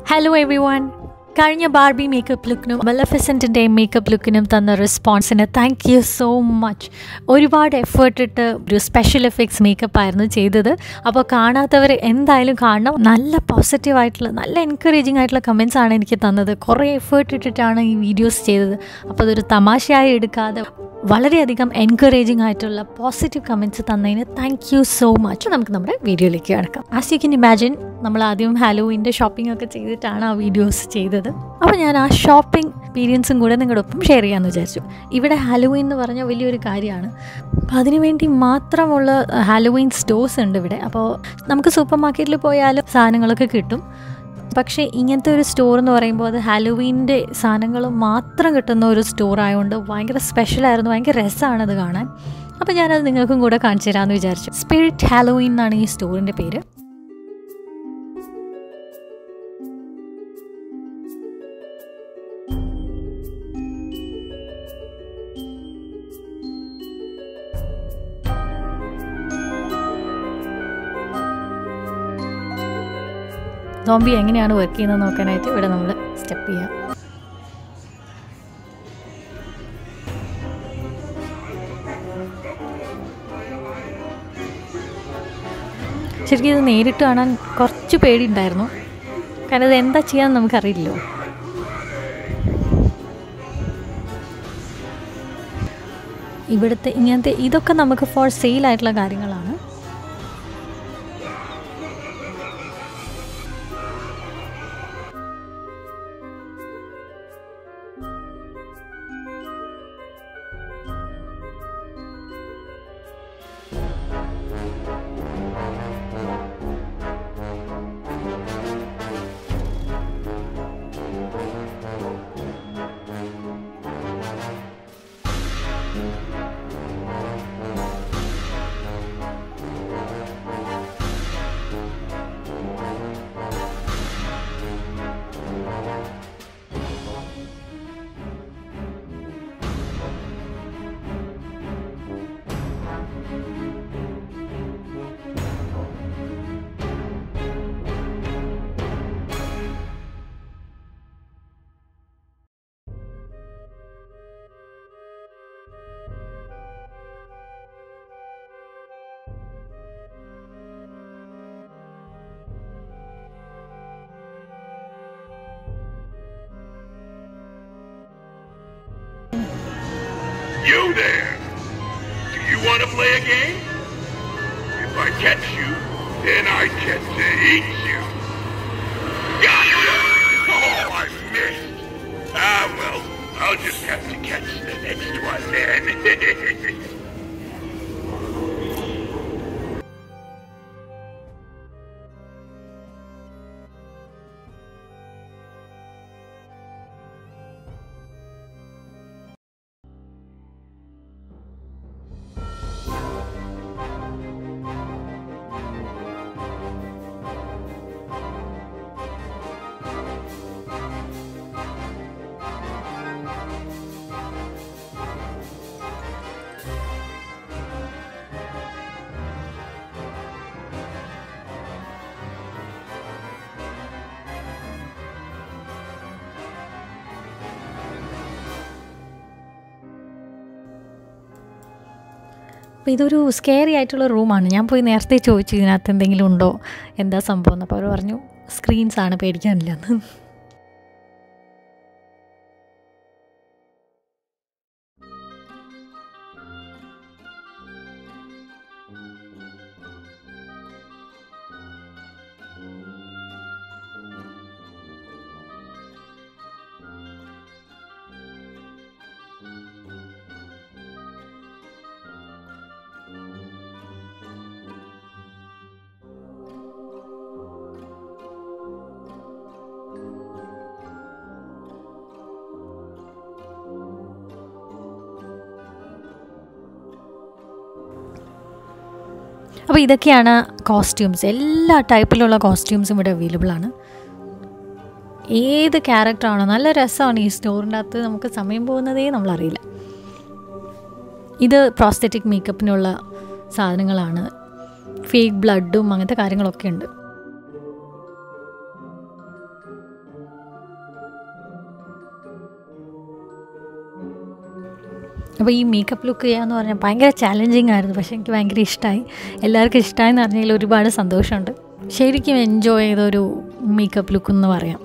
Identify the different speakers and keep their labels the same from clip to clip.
Speaker 1: Hello everyone കഴിഞ്ഞ Barbie makeup ലുക്കിനും മെലഫിസൻറ്റിൻ്റെ മേക്കപ്പ് ലുക്കിനും തന്ന റെസ്പോൺസിന് താങ്ക് യു സോ മച്ച് ഒരുപാട് എഫേർട്ട് ഇട്ട് ഒരു സ്പെഷ്യൽ എഫക്ട്സ് മേക്കപ്പ് ആയിരുന്നു ചെയ്തത് അപ്പോൾ കാണാത്തവർ എന്തായാലും കാണണം നല്ല പോസിറ്റീവ് ആയിട്ടുള്ള നല്ല എൻകറേജിങ് ആയിട്ടുള്ള കമൻസ് ആണ് എനിക്ക് തന്നത് കുറേ എഫേർട്ട് ഇട്ടിട്ടാണ് ഈ വീഡിയോസ് ചെയ്തത് അപ്പോൾ അതൊരു തമാശയായി എടുക്കാതെ വളരെയധികം എൻകറേജിങ് ആയിട്ടുള്ള പോസിറ്റീവ് കമൻറ്റ്സ് തന്നതിന് താങ്ക് യു സോ മച്ച് നമുക്ക് നമ്മുടെ വീഡിയോയിലേക്ക് കിടക്കാം ആസ് യു കെൻ ഇമാജിൻ നമ്മൾ ആദ്യം ഹാലോവിൻ്റെ ഷോപ്പിംഗ് ഒക്കെ ചെയ്തിട്ടാണ് ആ വീഡിയോസ് ചെയ്തത് അപ്പോൾ ഞാൻ ആ ഷോപ്പിംഗ് എക്സ്പീരിയൻസും കൂടെ നിങ്ങളുടെ ഒപ്പം ഷെയർ ചെയ്യാമെന്ന് വിചാരിച്ചു ഇവിടെ ഹാലോവീൻ എന്ന് പറഞ്ഞാൽ വലിയൊരു കാര്യമാണ് അപ്പോൾ അതിനുവേണ്ടി മാത്രമുള്ള ഹാലോവീൻ സ്റ്റോഴ്സ് ഉണ്ട് ഇവിടെ അപ്പോൾ നമുക്ക് സൂപ്പർ മാർക്കറ്റിൽ പോയാലും സാധനങ്ങളൊക്കെ കിട്ടും പക്ഷേ ഇങ്ങനത്തെ ഒരു സ്റ്റോർ എന്ന് പറയുമ്പോൾ അത് ഹാലോവീൻ്റെ സാധനങ്ങൾ മാത്രം കിട്ടുന്ന ഒരു സ്റ്റോർ ആയതുകൊണ്ട് ഭയങ്കര സ്പെഷ്യലായിരുന്നു ഭയങ്കര രസമാണ് അത് കാണാൻ അപ്പോൾ ഞാനത് നിങ്ങൾക്കും കൂടെ കാണിച്ചു തരാമെന്ന് വിചാരിച്ചു സ്പിരിറ്റ് ഹാലോവീൻ എന്നാണ് ഈ സ്റ്റോറിൻ്റെ പേര് സോംബി എങ്ങനെയാണ് വർക്ക് ചെയ്യുന്നത് നോക്കാനായിട്ട് ഇവിടെ നമ്മൾ സ്റ്റെപ്പ് ചെയ്യാം ശരിക്കും ഇത് നേരിട്ട് കാണാൻ കുറച്ച് പേടിയുണ്ടായിരുന്നു കാരണം ഇത് എന്താ ചെയ്യാന്ന് നമുക്കറിയില്ലല്ലോ ഇവിടുത്തെ ഇങ്ങനത്തെ ഇതൊക്കെ നമുക്ക് ഫോർ സെയിൽ ആയിട്ടുള്ള കാര്യങ്ങളാണ്
Speaker 2: You there! Do you want to play a game? If I catch you, then I get to eat you. Gotcha! Oh, I missed. Ah, well, I'll just have to catch the next one then.
Speaker 1: അപ്പോൾ ഇതൊരു scary ആയിട്ടുള്ള റൂമാണ് ഞാൻ പോയി നേരത്തെ ചോദിച്ചു ഇതിനകത്ത് എന്തെങ്കിലും ഉണ്ടോ എന്താ സംഭവം എന്ന് അപ്പോൾ അവർ പറഞ്ഞു സ്ക്രീൻസ് ആണ് പേടിക്കാനില്ലെന്ന് അപ്പോൾ ഇതൊക്കെയാണ് കോസ്റ്റ്യൂംസ് എല്ലാ ടൈപ്പിലുള്ള കോസ്റ്റ്യൂംസും ഇവിടെ അവൈലബിൾ ആണ് ഏത് ക്യാരക്ടറാണോ നല്ല രസമാണ് ഈ സ്റ്റോറിൻ്റെ അകത്ത് നമുക്ക് സമയം പോകുന്നതേ നമ്മളറിയില്ല ഇത് പ്രോസ്തറ്റിക് മേക്കപ്പിനുള്ള സാധനങ്ങളാണ് ഫേക്ക് ബ്ലഡും അങ്ങനത്തെ കാര്യങ്ങളൊക്കെ ഉണ്ട് അപ്പോൾ ഈ മേക്കപ്പ് ലുക്ക് ചെയ്യാന്ന് പറഞ്ഞാൽ ഭയങ്കര ചാലഞ്ചിങ് ആയിരുന്നു പക്ഷേ എനിക്ക് ഭയങ്കര ഇഷ്ടമായി എല്ലാവർക്കും ഇഷ്ടമായി എന്ന് പറഞ്ഞതിൽ ഒരുപാട് സന്തോഷമുണ്ട് ശരിക്കും എൻജോയ് ചെയ്തൊരു മേക്കപ്പ് ലുക്ക് എന്ന് പറയാം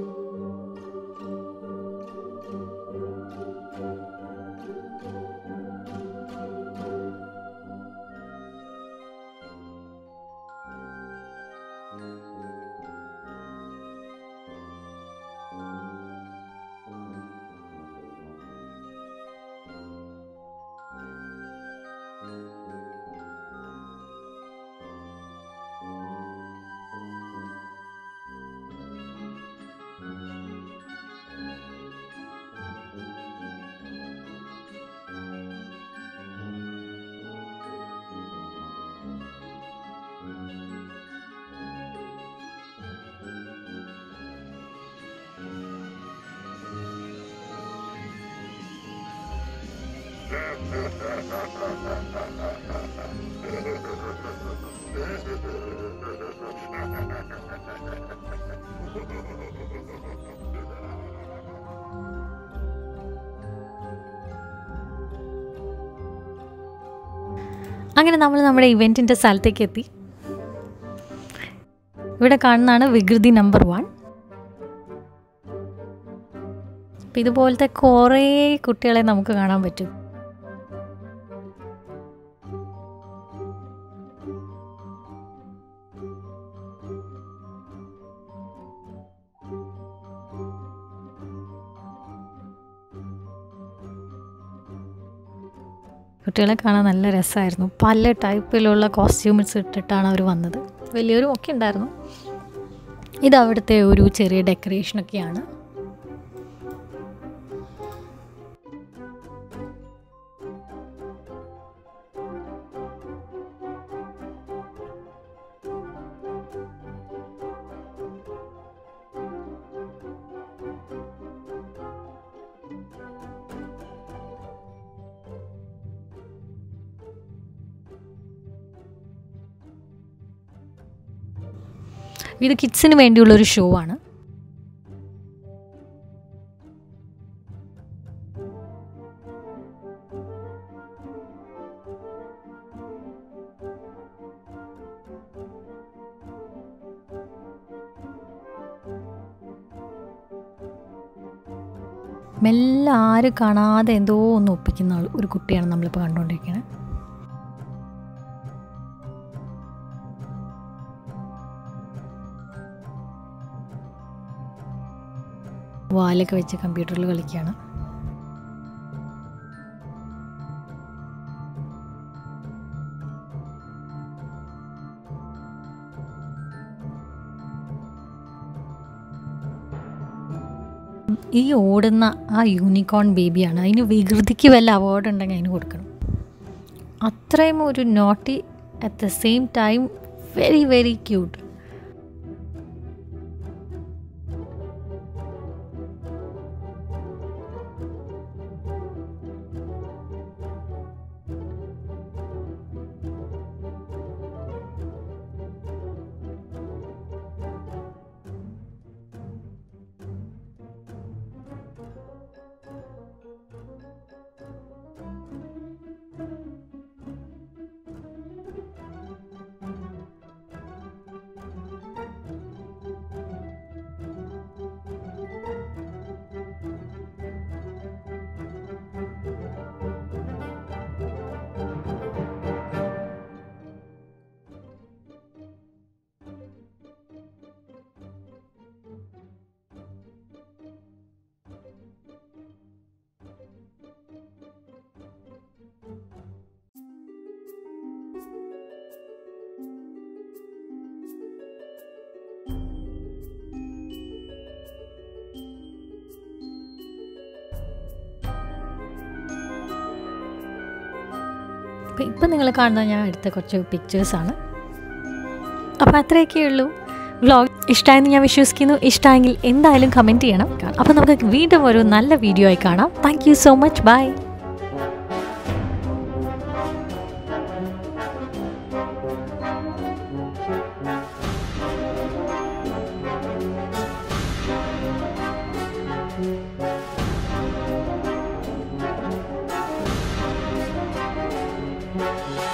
Speaker 1: അങ്ങനെ നമ്മൾ നമ്മുടെ ഇവൻറ്റിൻ്റെ സ്ഥലത്തേക്ക് എത്തി ഇവിടെ കാണുന്നതാണ് വികൃതി നമ്പർ വൺ അപ്പം ഇതുപോലത്തെ കുറേ കുട്ടികളെ നമുക്ക് കാണാൻ പറ്റും കുട്ടികളെ കാണാൻ നല്ല രസമായിരുന്നു പല ടൈപ്പിലുള്ള കോസ്റ്റ്യൂംസ് ഇട്ടിട്ടാണ് അവർ വന്നത് വലിയൊരു ഒക്കെ ഉണ്ടായിരുന്നു ഇത് അവിടുത്തെ ഒരു ചെറിയ ഡെക്കറേഷനൊക്കെയാണ് ഇത് കിഡ്സിന് വേണ്ടിയുള്ള ഒരു ഷോ ആണ് മെല്ലെ ആരും കാണാതെ എന്തോ ഒന്ന് ഒപ്പിക്കുന്ന ആൾ- ഒരു കുട്ടിയാണ് നമ്മളിപ്പോൾ കണ്ടുകൊണ്ടിരിക്കുന്നത് വാലൊക്കെ വെച്ച് കമ്പ്യൂട്ടറിൽ കളിക്കുകയാണ് ഈ ഓടുന്ന ആ യൂണിക്കോൺ ബേബിയാണ് അതിന് വികൃതിക്ക് വല്ല അവാർഡ് ഉണ്ടെങ്കിൽ അതിന് കൊടുക്കണം അത്രയും ഒരു naughty at the same time very very cute അപ്പോൾ ഇപ്പം നിങ്ങൾ കാണുന്നത് ഞാൻ എടുത്ത കുറച്ച് പിക്ചേഴ്സാണ് അപ്പോൾ അത്രയൊക്കെ ഉള്ളൂ വ്ളോഗ് ഇഷ്ടമായെന്ന് ഞാൻ വിശ്വസിക്കുന്നു ഇഷ്ടമായെങ്കിൽ എന്തായാലും കമൻറ്റ് ചെയ്യണം അപ്പോൾ നമുക്ക് വീണ്ടും ഒരു നല്ല വീഡിയോ ആയി കാണാം thank you so much bye
Speaker 2: Bye.